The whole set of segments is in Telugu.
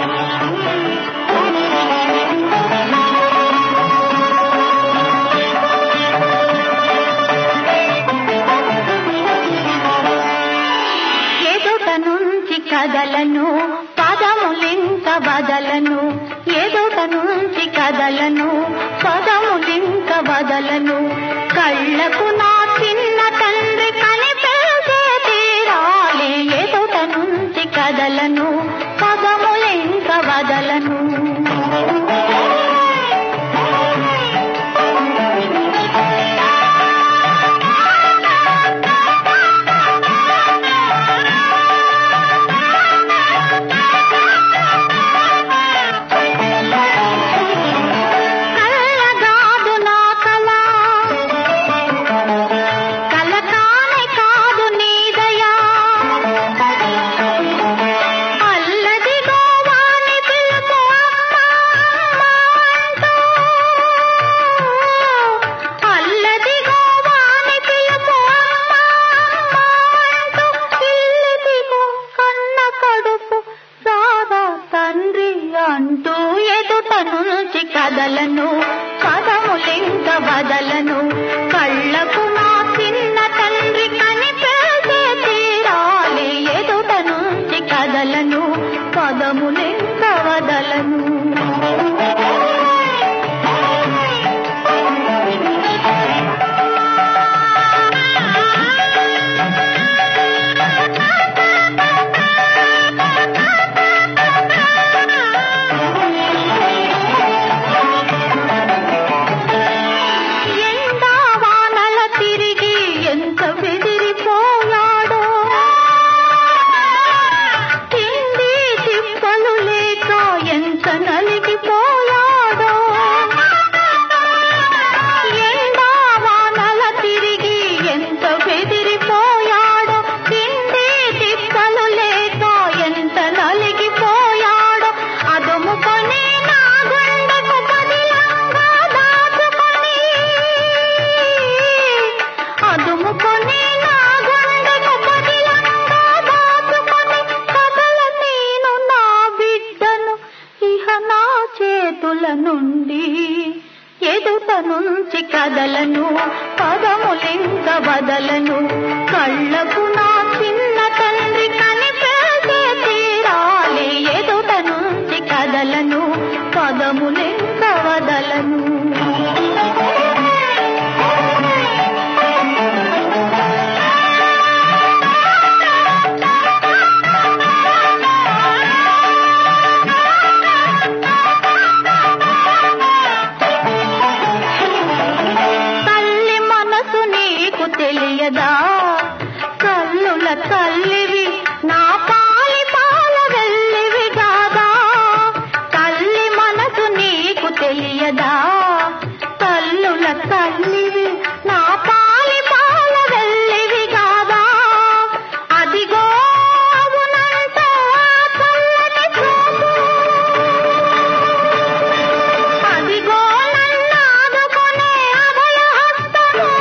ఎదుట నుంచి కదలను పదములింక బదలను ఎదుట నుంచి కదలను పదములింక బదలను కళ్ళకు నా చిన్న తండ్రి కనిపించే తీరాలి ఎదుట నుంచి కదలను పదములింక బదలను కళ్ళగాదు నా కళ కల కానే కాదు నీదయా అల్లదిగో వాని పిలుపు అమ్మా అల్లదిగో వాని పిలుపు అమ్మా ఇల్లదిగో కన్న కడుపు సారా తండ్రి అంటూ ఎదుట నుంచి కదలను పదములింక బదలను కళ్ళకు నా చిన్న తండ్రి కనిపించే తీరాలి ఎదుట నుంచి కదలను పదములింక వదలను ఎండా వానల తిరిగి ఎంత బెదిరిపోయాడో తిండి తిప్పలు లేక ఎంత నలిగిపోయాడో ఎండా వానల తిరిగి ఎంత బెదిరిపోయాడో తిండి తిప్పలు లేక ఎంత నలిగిపోయాడో అదుముకొని నా గుండెకు పదిలంగా దాచుకొని అదుముకొని నా గుండెకు పదిలంగా దాచుకొని కదల నేను నా బిడ్డను ఇహ నా చేతుల నుండి ఎదుట నుంచి కదలను పదములింక బదలను కళ్ళకు నా చిన్న తండ్రి కనిపించే తీరాలి ఎదుట నుంచి కదలను పదములింక వదలను తల్లి మనసు నీకు తెలియదా కల్లుల తల్లివి నా పాలి పాల వెళ్ళివి కాదా తల్లి మనసు నీకు తెలియదా కల్లుల తల్లివి నా పాలి పాల వెళ్ళివి కాదా అదిగో అవునంట ఆ చల్లని చూపు అదిగో నన్నాదుకునే అభయహస్తము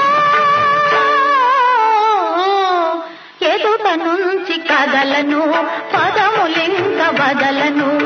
ఎదుట నుంచి కదలను పదములింక బదలను